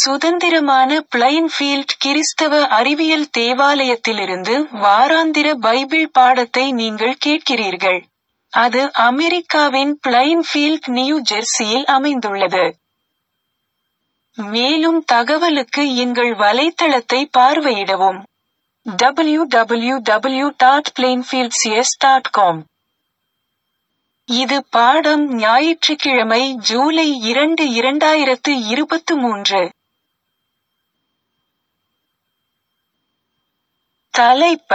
சுதந்திரமான பிளைன்ஃபீல்ட் கிறிஸ்தவ அறிவியல் தேவாலயத்திலிருந்து வாராந்திர பைபிள் பாடத்தை நீங்கள் கேட்கிறீர்கள். அது அமெரிக்காவின் பிளைன்ஃபீல்ட் நியூ ஜெர்சியில் அமைந்துள்ளது. மேலும் தகவலுக்கு எங்கள் வலைத்தளத்தை பார்வையிடவும். www.plainfieldcs.com இது பாடம் ஞாயிற்றுக்கிழமை ஜூலை இரண்டு இரண்டாயிரத்து இருபத்து மூன்று. தலைப்ப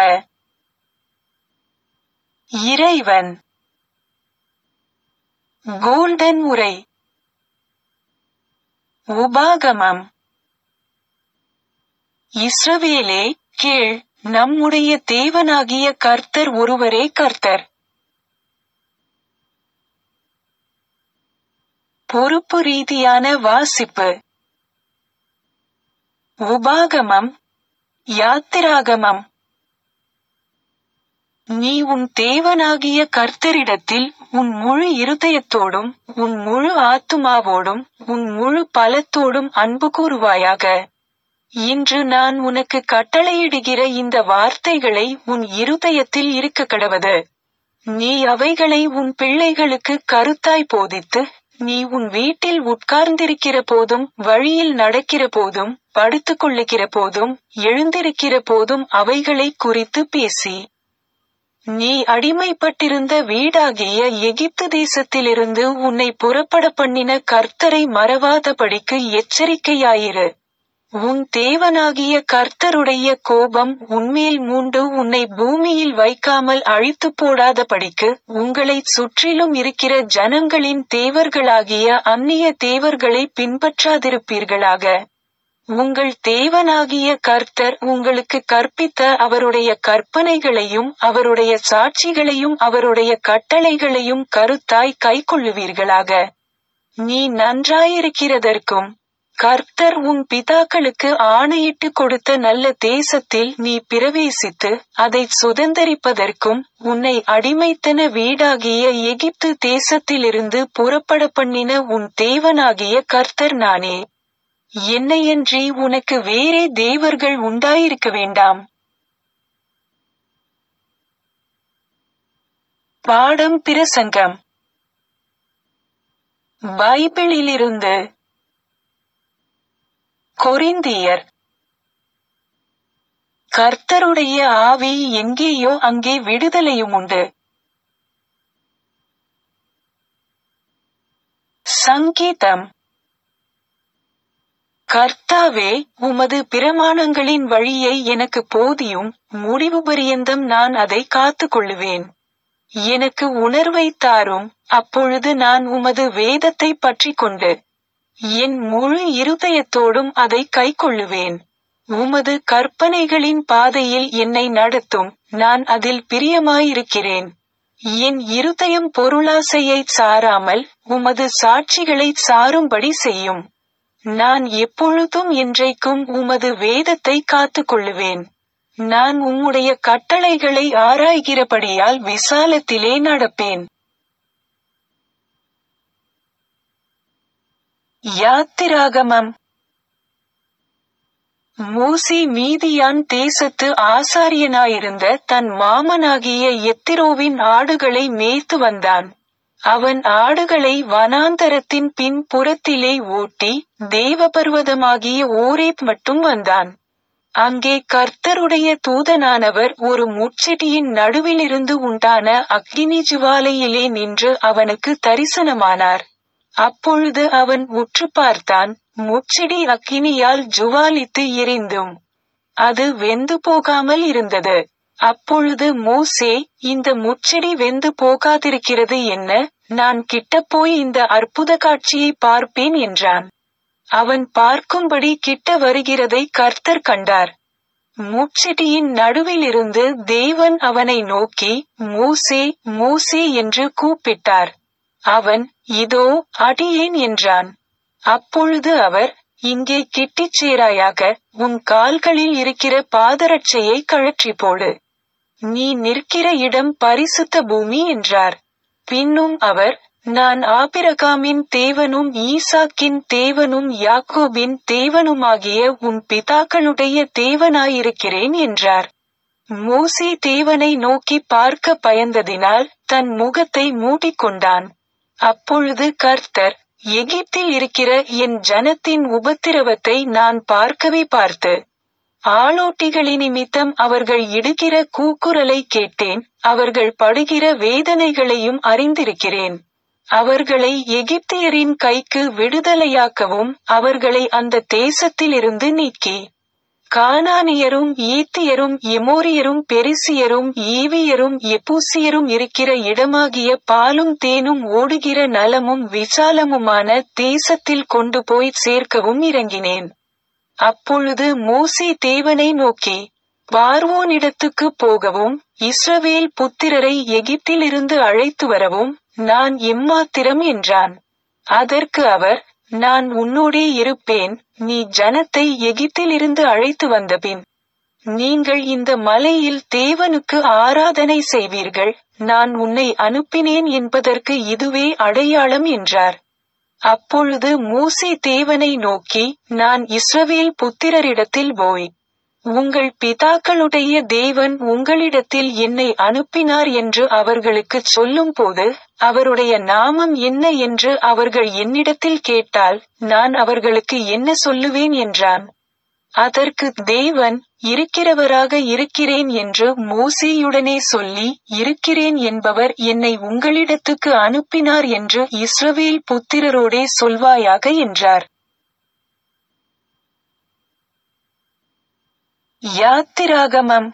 இறைவன் கோல்டன் உரை உபாகமம் இஸ்ரவேலே கேள் நம்முடைய தேவனாகிய கர்த்தர் ஒருவரே கர்த்தர் பொறுப்பு ரீதியான வாசிப்பு உபாகமம் யாத்திராகமம் நீ உன் தேவனாகிய கர்த்தரிடத்தில் உன் முழு இருதயத்தோடும் உன் முழு ஆத்துமாவோடும் உன் முழு பலத்தோடும் அன்பு கூறுவாயாக இன்று நான் உனக்கு கட்டளையிடுகிற இந்த வார்த்தைகளை உன் இருதயத்தில் இருக்க கடவது நீ அவைகளை உன் பிள்ளைகளுக்கு கருத்தாய் போதித்து நீ உன் வீட்டில் உட்கார்ந்திருக்கிற போதும் வழியில் நடக்கிற போதும் படுத்துக் கொள்ளுகிற போதும் எழுந்திருக்கிற போதும் அவைகளை குறித்து பேசி நீ அடிமைப்பட்டிருந்த வீடாகிய எகிப்து தேசத்திலிருந்து உன்னை புறப்பட பண்ணின கர்த்தரை மறவாதபடிக்கு எச்சரிக்கையாயிரு உன் தேவனாகிய கர்த்தருடைய கோபம் உன்மேல் மூண்டு உன்னை பூமியில் வைக்காமல் அழித்து போடாதபடிக்கு உங்களைச் சுற்றிலும் இருக்கிற ஜனங்களின் தேவர்களாகிய அந்நிய தேவர்களை பின்பற்றாதிருப்பீர்களாக உங்கள் தேவனாகிய கர்த்தர் உங்களுக்கு கற்பித்த அவருடைய கற்பனைகளையும் அவருடைய சாட்சிகளையும் அவருடைய கட்டளைகளையும் கருத்தாய் கைக்கொள்ளுவீர்களாக நீ நன்றாயிருக்கிறதற்கும் கர்த்தர் உன் பிதாக்களுக்கு ஆணையிட்டு கொடுத்த நல்ல தேசத்தில் நீ பிரவேசித்து அதைச் சுதந்தரிப்பதற்கும் உன்னை அடிமைத்தன வீடாகிய எகிப்து தேசத்திலிருந்து புறப்பட பண்ணின உன் தேவனாகிய கர்த்தர் நானே என்னையன்றி உனக்கு வேறே தேவர்கள் உண்டாயிருக்க வேண்டாம் பாடம் பிரசங்கம் பைபிளிலிருந்து கொரிந்தியர் கர்த்தருடைய ஆவி எங்கேயோ அங்கே விடுதலையும் உண்டு சங்கீதம் கர்த்தாவே உமது பிரமாணங்களின் வழியை எனக்கு போதியும் முடிவு பரியந்தம் நான் அதை காத்துக் கொள்ளுவேன் எனக்கு உணர்வை தாரும் அப்பொழுது நான் உமது வேதத்தை பற்றிக் கொண்டு என் முழு இருதயத்தோடும் அதை கைக்கொள்ளுவேன் உமது கற்பனைகளின் பாதையில் என்னை நடத்தும் நான் அதில் பிரியமாயிருக்கிறேன் என் இருதயம் பொருளாசையைச் சாராமல் உமது சாட்சிகளைச் சாரும்படி செய்யும் நான் எப்பொழுதும் என்றைக்கும் உமது வேதத்தை காத்துக் கொள்ளுவேன் நான் உம்முடைய கட்டளைகளை ஆராய்கிறபடியால் விசாலத்திலே நடப்பேன் யாத்திராகமம் மூசி மீதியான் தேசத்து ஆசாரியனாயிருந்த தன் மாமனாகிய எத்திரோவின் ஆடுகளை மேய்த்து வந்தான் அவன் ஆடுகளை வனாந்தரத்தின் பின் புறத்திலே ஓட்டி தேவபர்வதமாகிய ஓரேப் மட்டும் வந்தான் அங்கே கர்த்தருடைய தூதனானவர் ஒரு முச்செடியின் நடுவிலிருந்து உண்டான அக்னி ஜுவாலையிலே நின்று அவனுக்கு தரிசனமானார் அப்பொழுது அவன் உற்று பார்த்தான் முச்செடி அக்கினியால் ஜுவாலித்து எரிந்தும் அது வெந்து போகாமல் இருந்தது அப்பொழுது மோசே இந்த முச்செடி வெந்து போகாதிருக்கிறது என்ன நான் கிட்டப்போய் இந்த அற்புத காட்சியை பார்ப்பேன் என்றான் அவன் பார்க்கும்படி கிட்ட வருகிறதை கர்த்தர் கண்டார் முச்செடியின் நடுவிலிருந்து தேவன் அவனை நோக்கி மூசே மூசே என்று கூப்பிட்டார் அவன் இதோ அடியேன் என்றான் அப்பொழுது அவர் இங்கே கிட்டிச் சேராயாக உன் கால்களில் இருக்கிற பாதரட்சையை கழற்றி போடு நீ நிற்கிற இடம் பரிசுத்த பூமி என்றார் பின்னும் அவர் நான் ஆபிரகாமின் தேவனும் ஈசாக்கின் தேவனும் யாக்கோபின் தேவனுமாகிய உன் பிதாக்களுடைய தேவனாயிருக்கிறேன் என்றார் மோசே தேவனை நோக்கி பார்க்க பயந்ததினால் தன் முகத்தை மூடிக்கொண்டான் அப்பொழுது கர்த்தர் எகிப்தில் இருக்கிற என் ஜனத்தின் உபத்திரவத்தை நான் பார்க்கவே பார்த்து ஆளோட்டிகளின் நிமித்தம் அவர்கள் இடுகிற கூக்குரலை கேட்டேன் அவர்கள் படுகிற வேதனைகளையும் அறிந்திருக்கிறேன் அவர்களை எகிப்தியரின் கைக்கு விடுதலையாக்கவும் அவர்களை அந்த தேசத்திலிருந்து நீக்கி கானானியரும் ஈத்தியரும் எமோரியரும் பெரிசியரும் ஈவியரும் எபூசியரும் இருக்கிற இடமாகிய பாலும் தேனும் ஓடுகிற நலமும் விசாலமுமான தேசத்தில் கொண்டு போய் சேர்க்கவும் இறங்கினேன் அப்பொழுது மோசே தேவனை நோக்கி பார்வோனிடத்துக்கு போகவும் இஸ்ரவேல் புத்திரரை எகிப்திலிருந்து அழைத்து வரவும் நான் எம்மாத்திரம் என்றான் அதற்கு அவர் நான் உன்னோடே இருப்பேன் நீ ஜனத்தை எகிப்திலிருந்து அழைத்து வந்தபின் நீங்கள் இந்த மலையில் தேவனுக்கு ஆராதனை செய்வீர்கள் நான் உன்னை அனுப்பினேன் என்பதற்கு இதுவே அடையாளம் என்றார் அப்பொழுது மூசே தேவனை நோக்கி நான் இஸ்ரவேல் புத்திரரிடத்தில் போய் உங்கள் பிதாக்களுடைய தேவன் உங்களிடத்தில் என்னை அனுப்பினார் என்று அவர்களுக்குச் சொல்லும்போது அவருடைய நாமம் என்ன என்று அவர்கள் என்னிடத்தில் கேட்டால் நான் அவர்களுக்கு என்ன சொல்லுவேன் என்றான் அதற்கு தேவன் இருக்கிறவராக இருக்கிறேன் என்று மோசேயுடனே சொல்லி இருக்கிறேன் என்பவர் என்னை உங்களிடத்துக்கு அனுப்பினார் என்று இஸ்ரவேல் புத்திரரோடே சொல்வாயாக என்றார் யாத்திராகமம்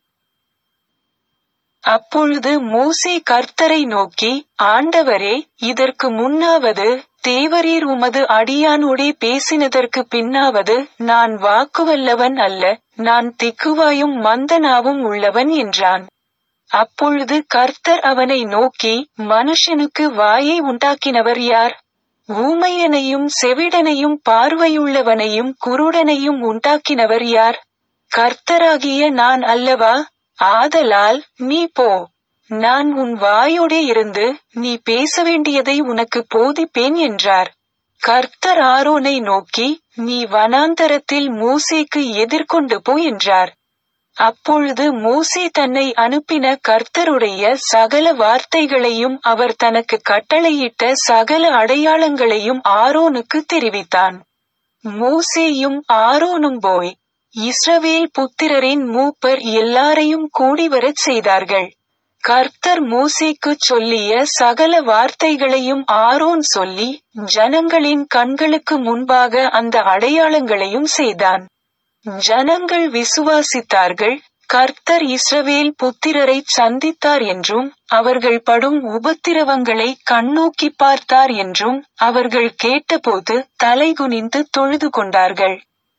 அப்பொழுது மோசே கர்த்தரை நோக்கி ஆண்டவரே இதற்கு முன்னாவது தேவரீர் உமது அடியானோடே பேசினதற்கு பின்னாவது நான் வாக்குவல்லவன் அல்ல நான் திக்குவாயும் மந்தனாவும் உள்ளவன் என்றான் அப்பொழுது கர்த்தர் அவனை நோக்கி மனுஷனுக்கு வாயை உண்டாக்கினவர் யார் ஊமையனையும் செவிடனையும் பார்வையுள்ளவனையும் குருடனையும் உண்டாக்கினவர் யார் கர்த்தராகிய நான் அல்லவா ஆதலால் நீ போ நான் உன் வாயோடே இருந்து நீ பேச வேண்டியதை உனக்கு போதிப்பேன் என்றார் கர்த்தர் ஆரோனை நோக்கி நீ வனாந்தரத்தில் மூசேக்கு எதிர்கொண்டு போ என்றார் அப்பொழுது மூசே தன்னை அனுப்பின கர்த்தருடைய சகல வார்த்தைகளையும் அவர் தனக்கு கட்டளையிட்ட சகல அடையாளங்களையும் ஆரோனுக்கு தெரிவித்தான் மூசேயும் ஆரோனும் போய் இஸ்ரவேல் புத்திரரின் மூப்பர் எல்லாரையும் கூடிவரச் செய்தார்கள் கர்த்தர் மூசேக்குச் சொல்லிய சகல வார்த்தைகளையும் ஆரோன் சொல்லி ஜனங்களின் கண்களுக்கு முன்பாக அந்த அடையாளங்களையும் செய்தான் ஜனங்கள் விசுவாசித்தார்கள் கர்த்தர் இஸ்ரவேல் புத்திரரை சந்தித்தார் என்றும் அவர்கள் படும் உபத்திரவங்களை கண்ணோக்கி பார்த்தார் என்றும் அவர்கள் கேட்டபோது தலைகுனிந்து தொழுது கொண்டார்கள்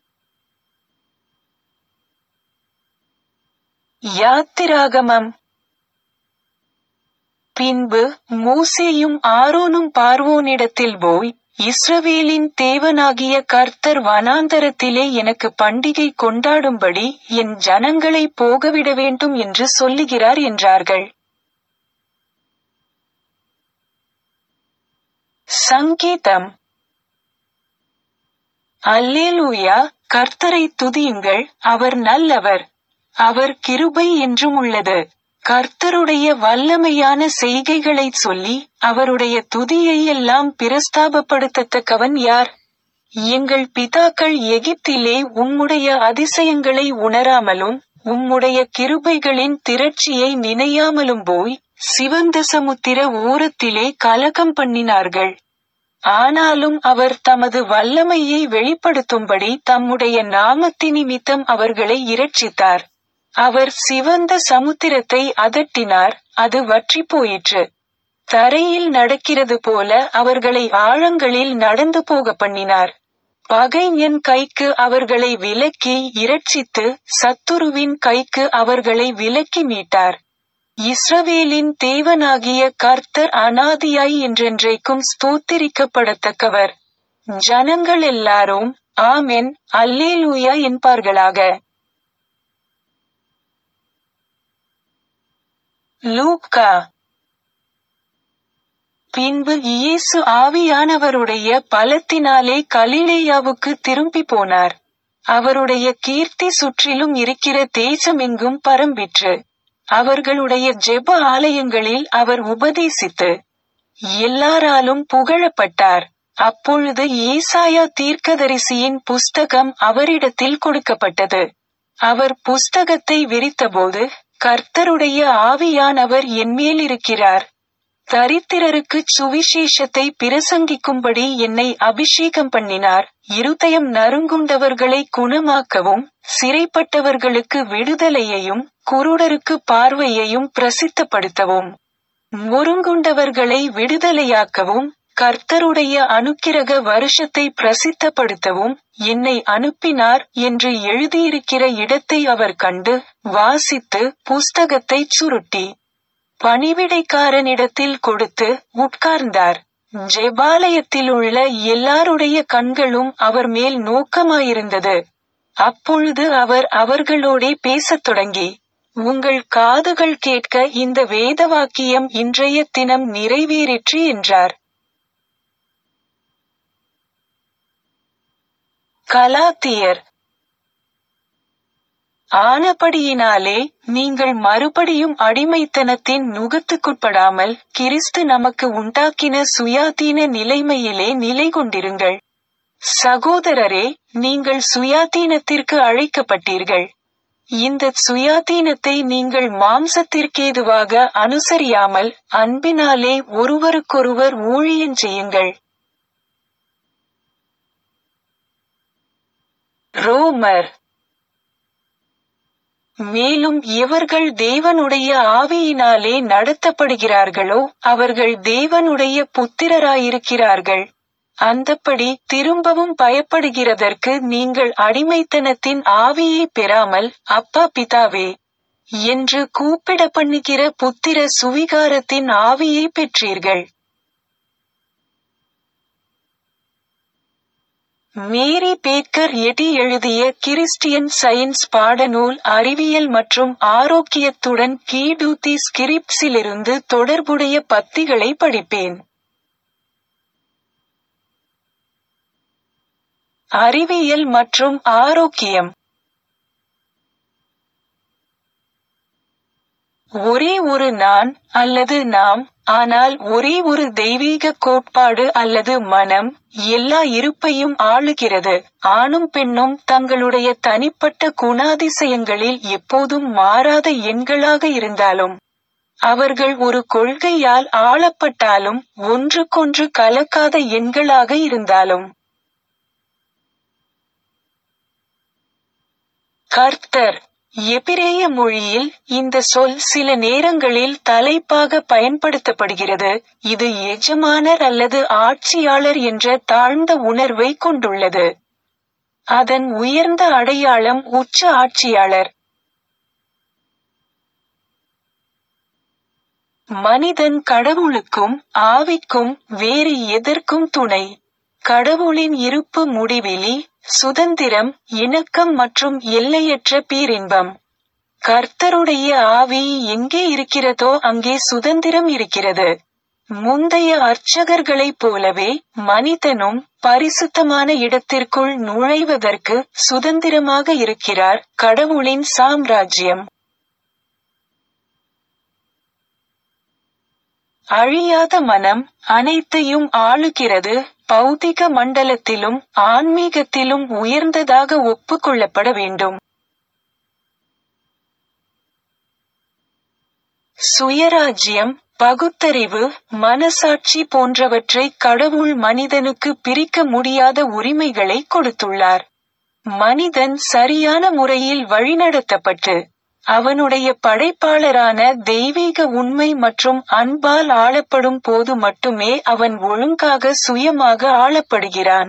யாத்திராகமம் பின்பு மூசேயும் ஆரோனும் பார்வோனிடத்தில் போய் இஸ்ரவேலின் தேவனாகிய கர்த்தர் வனாந்தரத்திலே எனக்கு பண்டிகை கொண்டாடும்படி என் ஜனங்களை போகவிட வேண்டும் என்று சொல்லுகிறார் என்றார்கள் சங்கீதம் அல்லேலூயா கர்த்தரை துதியுங்கள் அவர் நல்லவர் அவர் கிருபை என்றும் உள்ளது கர்த்தருடைய வல்லமையான செய்கைகளை சொல்லி அவருடைய துதியை எல்லாம் பிரஸ்தாபப்படுத்தத்தக்கவன் யார் எங்கள் பிதாக்கள் எகிப்திலே உம்முடைய அதிசயங்களை உணராமலும் உம்முடைய கிருபைகளின் திரட்சியை நினையாமலும் போய் சிவந்த சமுத்திர ஓரத்திலே கலகம் பண்ணினார்கள் ஆனாலும் அவர் தமது வல்லமையை வெளிப்படுத்தும்படி தம்முடைய நாமத்தி நிமித்தம் அவர்களை இரட்சித்தார் அவர் சிவந்த சமுத்திரத்தை அதட்டினார் அது வற்றி போயிற்று தரையில் நடக்கிறது போல அவர்களை ஆழங்களில் நடந்து போக பண்ணினார் பகைஞன் கைக்கு அவர்களை விலக்கி இரட்சித்து சத்துருவின் கைக்கு அவர்களை விலக்கி மீட்டார் இஸ்ரவேலின் தேவனாகிய கர்த்தர் அனாதியாய் என்றென்றைக்கும் ஸ்தோத்திரிக்கப்படத்தக்கவர் ஜனங்கள் எல்லாரும் ஆமென் அல்லேலூயா என்பார்களாக லூக்கா பின்பு இயேசு ஆவியானவருடைய பலத்தினாலே கலிலேயாவுக்கு திரும்பி போனார் அவருடைய கீர்த்தி சுற்றிலும் இருக்கிற தேசமெங்கும் பரம்பிற்று அவர்களுடைய ஜெப ஆலயங்களில் அவர் உபதேசித்து எல்லாராலும் புகழப்பட்டார் அப்பொழுது ஏசாயா தீர்க்கதரிசியின் புஸ்தகம் அவரிடத்தில் கொடுக்கப்பட்டது அவர் புஸ்தகத்தை விரித்தபோது கர்த்தருடைய ஆவியானவர் என்மேல் இருக்கிறார் தரித்திரருக்கு சுவிசேஷத்தை பிரசங்கிக்கும்படி என்னை அபிஷேகம் பண்ணினார் இருதயம் நறுங்குண்டவர்களை குணமாக்கவும் சிறைப்பட்டவர்களுக்கு விடுதலையையும் குருடருக்கு பார்வையையும் பிரசித்தப்படுத்தவும் முருங்குண்டவர்களை விடுதலையாக்கவும் கர்த்தருடைய அனுக்கிரக வருஷத்தை பிரசித்தப்படுத்தவும் என்னை அனுப்பினார் என்று எழுதியிருக்கிற இடத்தை அவர் கண்டு வாசித்து புஸ்தகத்தை சுருட்டி பணிவிடைக்காரனிடத்தில் கொடுத்து உட்கார்ந்தார் ஜெபாலயத்தில் உள்ள எல்லாருடைய கண்களும் அவர் மேல் நோக்கமாயிருந்தது அப்பொழுது அவர் அவர்களோடே பேசத் தொடங்கி உங்கள் காதுகள் கேட்க இந்த வேதவாக்கியம் இன்றைய தினம் நிறைவேறிற்று என்றார் கலாத்தியர் ஆனபடியினாலே நீங்கள் மறுபடியும் அடிமைத்தனத்தின் நுகத்துக்குட்படாமல் கிறிஸ்து நமக்கு உண்டாக்கின சுயாதீன நிலைமையிலே நிலை கொண்டிருங்கள் சகோதரரே நீங்கள் சுயாதீனத்திற்கு அழைக்கப்பட்டீர்கள் இந்த சுயாதீனத்தை நீங்கள் மாம்சத்திற்கேதுவாக அனுசரியாமல் அன்பினாலே ஒருவருக்கொருவர் ஊழியன் செய்யுங்கள் ரோமர் மேலும் எவர்கள் தேவனுடைய ஆவியினாலே நடத்தப்படுகிறார்களோ அவர்கள் தேவனுடைய புத்திரராயிருக்கிறார்கள் அந்தப்படி திரும்பவும் பயப்படுகிறதற்கு நீங்கள் அடிமைத்தனத்தின் ஆவியை பெறாமல் அப்பா பிதாவே என்று கூப்பிட பண்ணுகிற புத்திர சுவிகாரத்தின் ஆவியை பெற்றீர்கள் மேரி பேக்கர் எடி எழுதிய கிறிஸ்டியன் சயின்ஸ் பாடநூல் அறிவியல் மற்றும் ஆரோக்கியத்துடன் கீடூத்தி ஸ்கிரிப்ஸிலிருந்து தொடர்புடைய பத்திகளை படிப்பேன் அறிவியல் மற்றும் ஆரோக்கியம் ஒரே ஒரு நான் அல்லது நாம் ஆனால் ஒரே ஒரு தெய்வீக கோட்பாடு அல்லது மனம் எல்லா இருப்பையும் ஆளுகிறது ஆணும் பெண்ணும் தங்களுடைய தனிப்பட்ட குணாதிசயங்களில் எப்போதும் மாறாத எண்களாக இருந்தாலும் அவர்கள் ஒரு கொள்கையால் ஆளப்பட்டாலும் ஒன்றுக்கொன்று கலக்காத எண்களாக இருந்தாலும் கர்த்தர் எபிரேய மொழியில் இந்த சொல் சில நேரங்களில் தலைப்பாக பயன்படுத்தப்படுகிறது இது எஜமானர் அல்லது ஆட்சியாளர் என்ற தாழ்ந்த உணர்வை கொண்டுள்ளது அதன் உயர்ந்த அடையாளம் உச்ச ஆட்சியாளர் மனிதன் கடவுளுக்கும் ஆவிக்கும் வேறு எதற்கும் துணை கடவுளின் இருப்பு முடிவிலி சுதந்திரம் இணக்கம் மற்றும் எல்லையற்ற பேரின்பம் கர்த்தருடைய ஆவி எங்கே இருக்கிறதோ அங்கே சுதந்திரம் இருக்கிறது முந்தைய அர்ச்சகர்களைப் போலவே மனிதனும் பரிசுத்தமான இடத்திற்குள் நுழைவதற்கு சுதந்திரமாக இருக்கிறார் கடவுளின் சாம்ராஜ்யம் அழியாத மனம் அனைத்தையும் ஆளுகிறது பௌதிக மண்டலத்திலும் ஆன்மீகத்திலும் உயர்ந்ததாக ஒப்புக்கொள்ளப்பட வேண்டும் சுயராஜ்யம் பகுத்தறிவு மனசாட்சி போன்றவற்றை கடவுள் மனிதனுக்கு பிரிக்க முடியாத உரிமைகளை கொடுத்துள்ளார் மனிதன் சரியான முறையில் வழிநடத்தப்பட்டு அவனுடைய படைப்பாளரான தெய்வீக உண்மை மற்றும் அன்பால் ஆளப்படும் போது மட்டுமே அவன் ஒழுங்காக சுயமாக ஆளப்படுகிறான்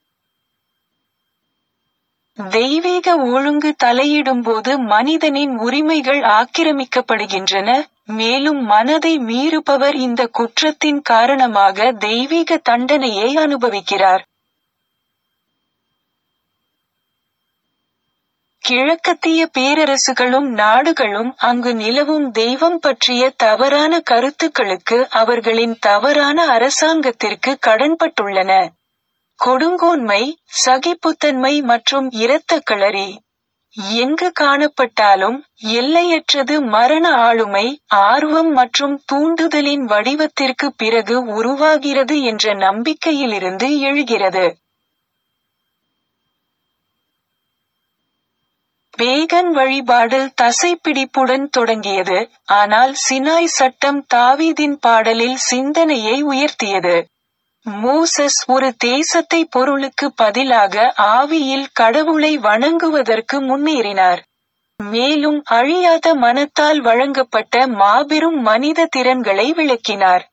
தெய்வீக ஒழுங்கு தலையிடும்போது மனிதனின் உரிமைகள் ஆக்கிரமிக்கப்படுகின்றன மேலும் மனதை மீறுபவர் இந்த குற்றத்தின் காரணமாக தெய்வீக தண்டனையை அனுபவிக்கிறார் கிழக்கத்திய பேரரசுகளும் நாடுகளும் அங்கு நிலவும் தெய்வம் பற்றிய தவறான கருத்துக்களுக்கு அவர்களின் தவறான அரசாங்கத்திற்கு கடன்பட்டுள்ளன கொடுங்கோன்மை சகிப்புத்தன்மை மற்றும் இரத்தக்களரி எங்கு காணப்பட்டாலும் எல்லையற்றது மரண ஆளுமை ஆர்வம் மற்றும் தூண்டுதலின் வடிவத்திற்கு பிறகு உருவாகிறது என்ற நம்பிக்கையிலிருந்து எழுகிறது பேகன் வழிபாடு தசைப்பிடிப்புடன் தொடங்கியது ஆனால் சினாய் சட்டம் தாவீதின் பாடலில் சிந்தனையை உயர்த்தியது மோசஸ் ஒரு தேசத்தை பொருளுக்கு பதிலாக ஆவியில் கடவுளை வணங்குவதற்கு முன்னேறினார் மேலும் அழியாத மனத்தால் வழங்கப்பட்ட மாபெரும் மனித திறன்களை விளக்கினார்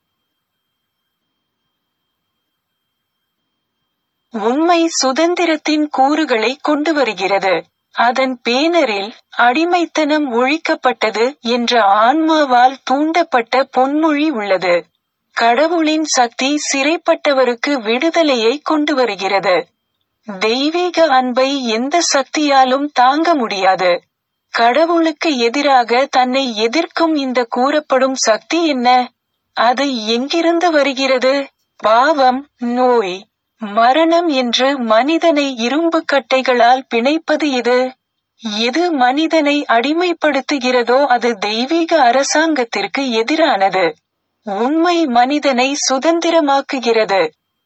உண்மை சுதந்திரத்தின் கூறுகளை கொண்டு வருகிறது அதன் பேனரில் அடிமைத்தனம் ஒழிக்கப்பட்டது என்ற ஆன்மாவால் தூண்டப்பட்ட பொன்மொழி உள்ளது கடவுளின் சக்தி சிறைப்பட்டவருக்கு விடுதலையை கொண்டு வருகிறது தெய்வீக அன்பை எந்த சக்தியாலும் தாங்க முடியாது கடவுளுக்கு எதிராக தன்னை எதிர்க்கும் இந்த கூறப்படும் சக்தி என்ன அது எங்கிருந்து வருகிறது பாவம் நோய் மரணம் என்று மனிதனை இரும்பு கட்டைகளால் பிணைப்பது எது எது மனிதனை அடிமைப்படுத்துகிறதோ அது தெய்வீக அரசாங்கத்திற்கு எதிரானது உண்மை மனிதனை சுதந்திரமாக்குகிறது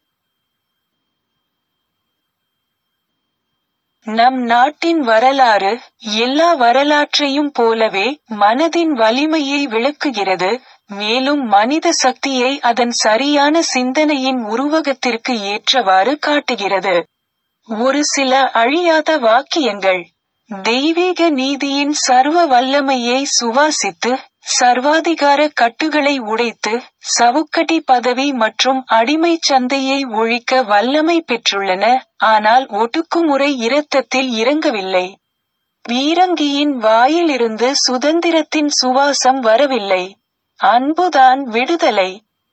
நம் நாட்டின் வரலாறு எல்லா வரலாற்றையும் போலவே மனதின் வலிமையை விளக்குகிறது மேலும் மனித சக்தியை அதன் சரியான சிந்தனையின் உருவகத்திற்கு ஏற்றவாறு காட்டுகிறது ஒரு சில அழியாத வாக்கியங்கள் தெய்வீக நீதியின் சர்வ வல்லமையை சுவாசித்து சர்வாதிகார கட்டுகளை உடைத்து சவுக்கடி பதவி மற்றும் அடிமைச் சந்தையை ஒழிக்க வல்லமை பெற்றுள்ளன ஆனால் ஒடுக்குமுறை இரத்தத்தில் இறங்கவில்லை பீரங்கியின் வாயிலிருந்து சுதந்திரத்தின் சுவாசம் வரவில்லை அன்புதான் விடுதலை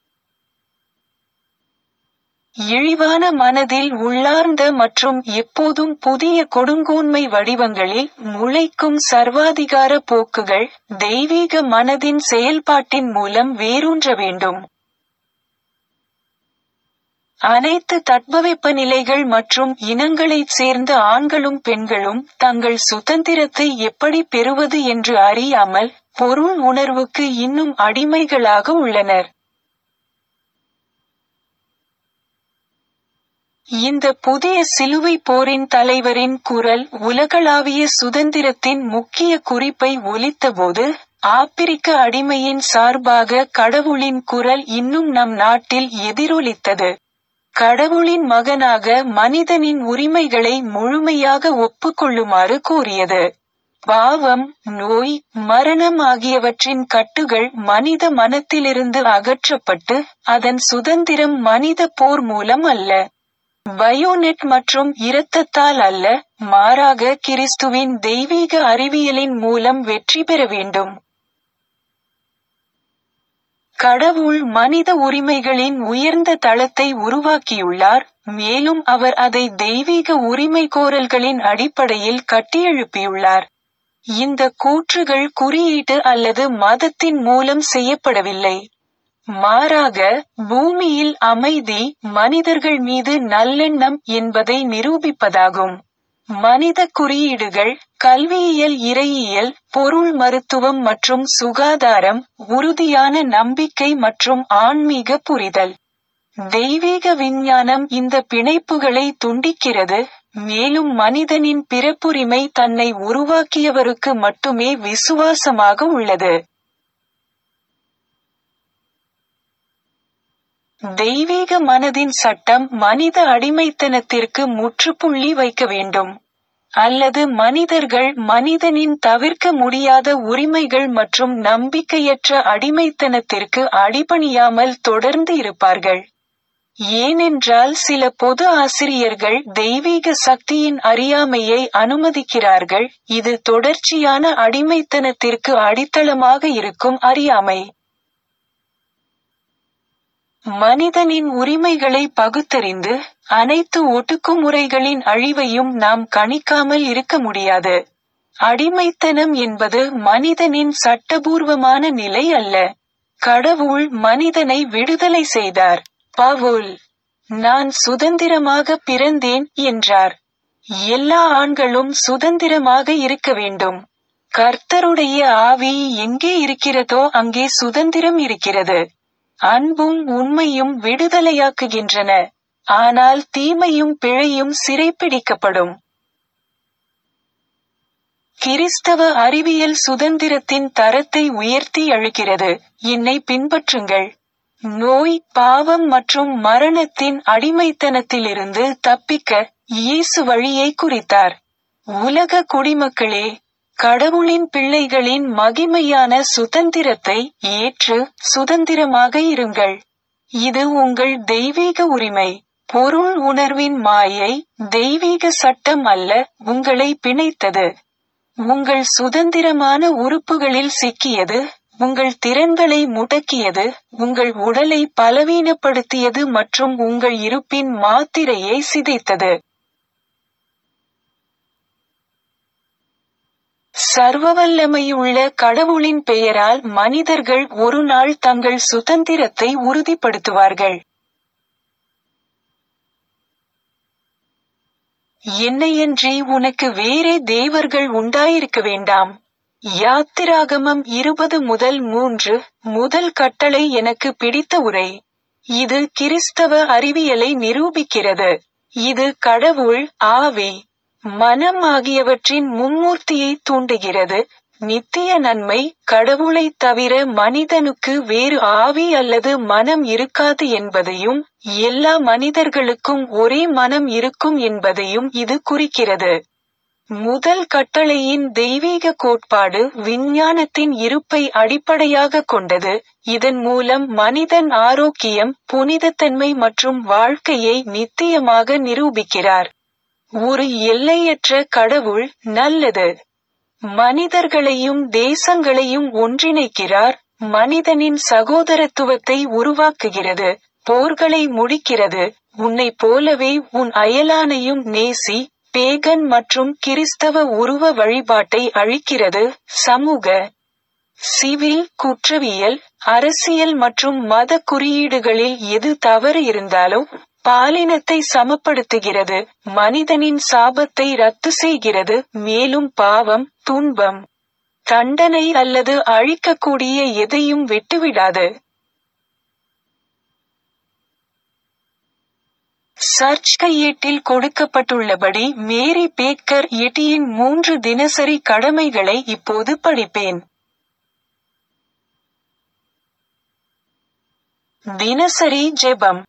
இழிவான மனதில் உள்ளார்ந்த மற்றும் எப்போதும் புதிய கொடுங்கோன்மை வடிவங்களில் முளைக்கும் சர்வாதிகார போக்குகள் தெய்வீக மனதின் செயல்பாட்டின் மூலம் வேரூன்ற வேண்டும் அனைத்து தட்பவெப்ப நிலைகள் மற்றும் இனங்களைச் சேர்ந்த ஆண்களும் பெண்களும் தங்கள் சுதந்திரத்தை எப்படி பெறுவது என்று அறியாமல் பொருள் உணர்வுக்கு இன்னும் அடிமைகளாக உள்ளனர் இந்த புதிய சிலுவை போரின் தலைவரின் குரல் உலகளாவிய சுதந்திரத்தின் முக்கிய குறிப்பை ஒலித்தபோது ஆப்பிரிக்க அடிமையின் சார்பாக கடவுளின் குரல் இன்னும் நம் நாட்டில் எதிரொலித்தது கடவுளின் மகனாக மனிதனின் உரிமைகளை முழுமையாக ஒப்புக்கொள்ளுமாறு கூறியது பாவம் நோய் மரணம் ஆகியவற்றின் கட்டுகள் மனித மனத்திலிருந்து அகற்றப்பட்டு அதன் சுதந்திரம் மனித போர் மூலம் அல்ல பயோனெட் மற்றும் இரத்தத்தால் அல்ல மாறாக கிறிஸ்துவின் தெய்வீக அறிவியலின் மூலம் வெற்றி பெற வேண்டும் கடவுள் மனித உரிமைகளின் உயர்ந்த தளத்தை உருவாக்கியுள்ளார் மேலும் அவர் அதை தெய்வீக உரிமை கோரல்களின் அடிப்படையில் கட்டியெழுப்பியுள்ளார் இந்த கூற்றுகள் குறியீட்டு அல்லது மதத்தின் மூலம் செய்யப்படவில்லை மாறாக பூமியில் அமைதி மனிதர்கள் மீது நல்லெண்ணம் என்பதை நிரூபிப்பதாகும் மனித குறியீடுகள் கல்வியியல் இறையியல் பொருள் மருத்துவம் மற்றும் சுகாதாரம் உறுதியான நம்பிக்கை மற்றும் ஆன்மீக புரிதல் தெய்வீக விஞ்ஞானம் இந்த பிணைப்புகளை துண்டிக்கிறது மேலும் மனிதனின் பிறப்புரிமை தன்னை உருவாக்கியவருக்கு மட்டுமே விசுவாசமாக உள்ளது தெய்வீக மனதின் சட்டம் மனித அடிமைத்தனத்திற்கு முற்றுப்புள்ளி வைக்க வேண்டும் அல்லது மனிதர்கள் மனிதனின் தவிர்க்க முடியாத உரிமைகள் மற்றும் நம்பிக்கையற்ற அடிமைத்தனத்திற்கு அடிபணியாமல் தொடர்ந்து இருப்பார்கள் ஏனென்றால் சில பொது ஆசிரியர்கள் தெய்வீக சக்தியின் அறியாமையை அனுமதிக்கிறார்கள் இது தொடர்ச்சியான அடிமைத்தனத்திற்கு அடித்தளமாக இருக்கும் அறியாமை மனிதனின் உரிமைகளை பகுத்தறிந்து அனைத்து ஒடுக்குமுறைகளின் அழிவையும் நாம் கணிக்காமல் இருக்க முடியாது அடிமைத்தனம் என்பது மனிதனின் சட்டபூர்வமான நிலை அல்ல கடவுள் மனிதனை விடுதலை செய்தார் பவுல் நான் சுதந்திரமாக பிறந்தேன் என்றார் எல்லா ஆண்களும் சுதந்திரமாக இருக்க வேண்டும் கர்த்தருடைய ஆவி எங்கே இருக்கிறதோ அங்கே சுதந்திரம் இருக்கிறது அன்பும் உண்மையும் விடுதலையாக்குகின்றன ஆனால் தீமையும் பிழையும் சிறைப்பிடிக்கப்படும் கிறிஸ்தவ அறிவியல் சுதந்திரத்தின் தரத்தை உயர்த்தி அழுகிறது என்னை பின்பற்றுங்கள் நோய் பாவம் மற்றும் மரணத்தின் அடிமைத்தனத்திலிருந்து தப்பிக்க இயேசு வழியை குறித்தார் உலக குடிமக்களே கடவுளின் பிள்ளைகளின் மகிமையான சுதந்திரத்தை ஏற்று சுதந்திரமாக இருங்கள் இது உங்கள் தெய்வீக உரிமை பொருள் உணர்வின் மாயை தெய்வீக சட்டம் அல்ல உங்களை பிணைத்தது உங்கள் சுதந்திரமான உறுப்புகளில் சிக்கியது உங்கள் திறன்களை முடக்கியது உங்கள் உடலை பலவீனப்படுத்தியது மற்றும் உங்கள் இருப்பின் மாத்திரையை சிதைத்தது சர்வவல்லமையுள்ள கடவுளின் பெயரால் மனிதர்கள் ஒரு நாள் தங்கள் சுதந்திரத்தை உறுதிப்படுத்துவார்கள் என்னையன்றி உனக்கு வேறே தேவர்கள் உண்டாயிருக்க வேண்டாம் யாத்திராகமம் இருபது முதல் மூன்று முதல் கட்டளை எனக்கு பிடித்த உரை இது கிறிஸ்தவ அறிவியலை நிரூபிக்கிறது இது கடவுள் ஆவி மனம் ஆகியவற்றின் மும்மூர்த்தியை தூண்டுகிறது நித்திய நன்மை கடவுளைத் தவிர மனிதனுக்கு வேறு ஆவி அல்லது மனம் இருக்காது என்பதையும் எல்லா மனிதர்களுக்கும் ஒரே மனம் இருக்கும் என்பதையும் இது குறிக்கிறது முதல் கட்டளையின் தெய்வீக கோட்பாடு விஞ்ஞானத்தின் இருப்பை அடிப்படையாக கொண்டது இதன் மூலம் மனிதன் ஆரோக்கியம் புனிதத்தன்மை மற்றும் வாழ்க்கையை நித்தியமாக நிரூபிக்கிறார் ஒரு எல்லையற்ற கடவுள் நல்லது மனிதர்களையும் தேசங்களையும் ஒன்றிணைக்கிறார் மனிதனின் சகோதரத்துவத்தை உருவாக்குகிறது போர்களை முடிக்கிறது உன்னை போலவே உன் அயலானையும் நேசி பேகன் மற்றும் கிறிஸ்தவ உருவ வழிபாட்டை அழிக்கிறது சமூக சிவில் குற்றவியல் அரசியல் மற்றும் மத குறியீடுகளில் எது தவறு இருந்தாலும் பாலினத்தை சமப்படுத்துகிறது மனிதனின் சாபத்தை ரத்து செய்கிறது மேலும் பாவம் துன்பம் தண்டனை அல்லது அழிக்கக்கூடிய எதையும் விட்டுவிடாது சர்ச் கையேட்டில் கொடுக்கப்பட்டுள்ளபடி மேரி பேக்கர் எட்டியின் மூன்று தினசரி கடமைகளை இப்போது படிப்பேன் தினசரி ஜெபம்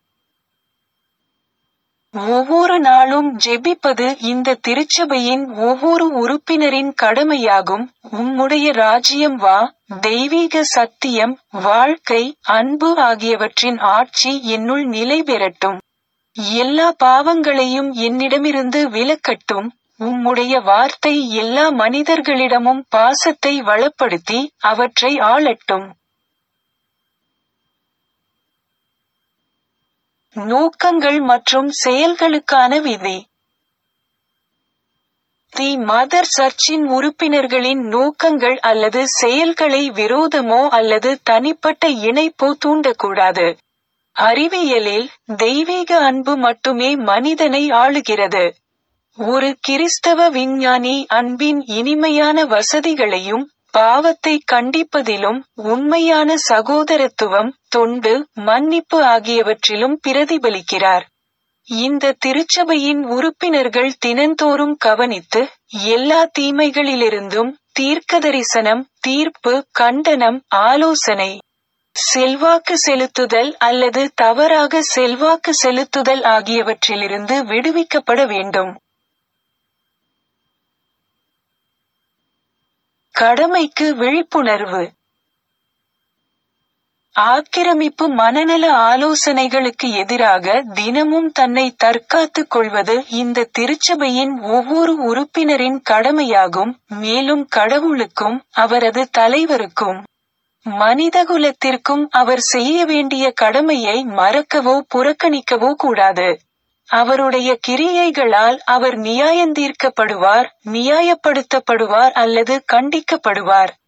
ஒவ்வொரு நாளும் ஜெபிப்பது இந்த திருச்சபையின் ஒவ்வொரு உறுப்பினரின் கடமையாகும் உம்முடைய ராஜ்யம் வா தெய்வீக சத்தியம் வாழ்க்கை அன்பு ஆகியவற்றின் ஆட்சி என்னுள் நிலை பெறட்டும் எல்லா பாவங்களையும் என்னிடமிருந்து விலக்கட்டும் உம்முடைய வார்த்தை எல்லா மனிதர்களிடமும் பாசத்தை வளப்படுத்தி அவற்றை ஆளட்டும் நோக்கங்கள் மற்றும் செயல்களுக்கான விதி தி மதர் சர்ச்சின் உறுப்பினர்களின் நோக்கங்கள் அல்லது செயல்களை விரோதமோ அல்லது தனிப்பட்ட இணைப்போ தூண்டக்கூடாது அறிவியலில் தெய்வீக அன்பு மட்டுமே மனிதனை ஆளுகிறது ஒரு கிறிஸ்தவ விஞ்ஞானி அன்பின் இனிமையான வசதிகளையும் பாவத்தை கண்டிப்பதிலும் உண்மையான சகோதரத்துவம் தொண்டு மன்னிப்பு ஆகியவற்றிலும் பிரதிபலிக்கிறார் இந்த திருச்சபையின் உறுப்பினர்கள் தினந்தோறும் கவனித்து எல்லா தீமைகளிலிருந்தும் தீர்க்கதரிசனம் தீர்ப்பு கண்டனம் ஆலோசனை செல்வாக்கு செலுத்துதல் அல்லது தவறாக செல்வாக்கு செலுத்துதல் ஆகியவற்றிலிருந்து விடுவிக்கப்பட வேண்டும் கடமைக்கு விழிப்புணர்வு ஆக்கிரமிப்பு மனநல ஆலோசனைகளுக்கு எதிராக தினமும் தன்னை தற்காத்துக் கொள்வது இந்த திருச்சபையின் ஒவ்வொரு உறுப்பினரின் கடமையாகும் மேலும் கடவுளுக்கும் அவரது தலைவருக்கும் மனிதகுலத்திற்கும் அவர் செய்ய வேண்டிய கடமையை மறக்கவோ புறக்கணிக்கவோ கூடாது அவருடைய கிரியைகளால் அவர் நியாயந்தீர்க்கப்படுவார் நியாயப்படுத்தப்படுவார் அல்லது கண்டிக்கப்படுவார்